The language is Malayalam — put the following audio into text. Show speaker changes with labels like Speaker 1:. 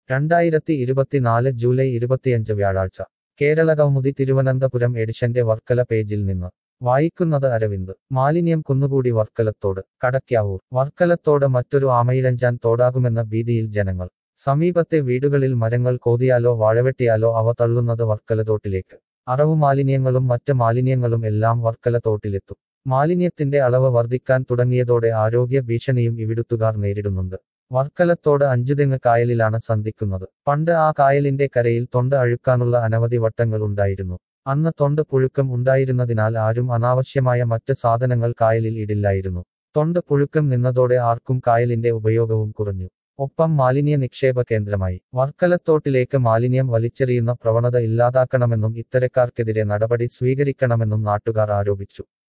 Speaker 1: രണ്ടായിരത്തി ഇരുപത്തിനാല് ജൂലൈ ഇരുപത്തിയഞ്ച് വ്യാഴാഴ്ച കേരള കൗമുദി തിരുവനന്തപുരം എഡിഷന്റെ വർക്കല പേജിൽ നിന്ന് വായിക്കുന്നത് അരവിന്ദ് മാലിന്യം കുന്നുകൂടി വർക്കലത്തോട് കടയ്ക്കാവൂർ വർക്കലത്തോട് മറ്റൊരു ആമയിഴഞ്ചാൻ തോടാകുമെന്ന ഭീതിയിൽ ജനങ്ങൾ സമീപത്തെ വീടുകളിൽ മരങ്ങൾ കോതിയാലോ വാഴവെട്ടിയാലോ അവ തള്ളുന്നത് വർക്കലത്തോട്ടിലേക്ക് അറവു മാലിന്യങ്ങളും മറ്റ് മാലിന്യങ്ങളും എല്ലാം വർക്കല തോട്ടിലെത്തും മാലിന്യത്തിന്റെ അളവ് വർദ്ധിക്കാൻ തുടങ്ങിയതോടെ ആരോഗ്യ ഭീഷണിയും ഇവിടുത്തുകാർ നേരിടുന്നുണ്ട് വർക്കലത്തോട് അഞ്ചുതെങ്ങ് കായലിലാണ് സന്ധിക്കുന്നത് പണ്ട് ആ കായലിന്റെ കരയിൽ തൊണ്ട് അഴുക്കാനുള്ള അനവധി വട്ടങ്ങൾ ഉണ്ടായിരുന്നു അന്ന് തൊണ്ട് പുഴുക്കം ഉണ്ടായിരുന്നതിനാൽ ആരും അനാവശ്യമായ മറ്റ് സാധനങ്ങൾ കായലിൽ ഇടില്ലായിരുന്നു തൊണ്ട് പുഴുക്കം നിന്നതോടെ ആർക്കും കായലിന്റെ ഉപയോഗവും കുറഞ്ഞു ഒപ്പം മാലിന്യ നിക്ഷേപ കേന്ദ്രമായി വർക്കലത്തോട്ടിലേക്ക് മാലിന്യം വലിച്ചെറിയുന്ന പ്രവണത ഇല്ലാതാക്കണമെന്നും ഇത്തരക്കാർക്കെതിരെ നടപടി സ്വീകരിക്കണമെന്നും നാട്ടുകാർ ആരോപിച്ചു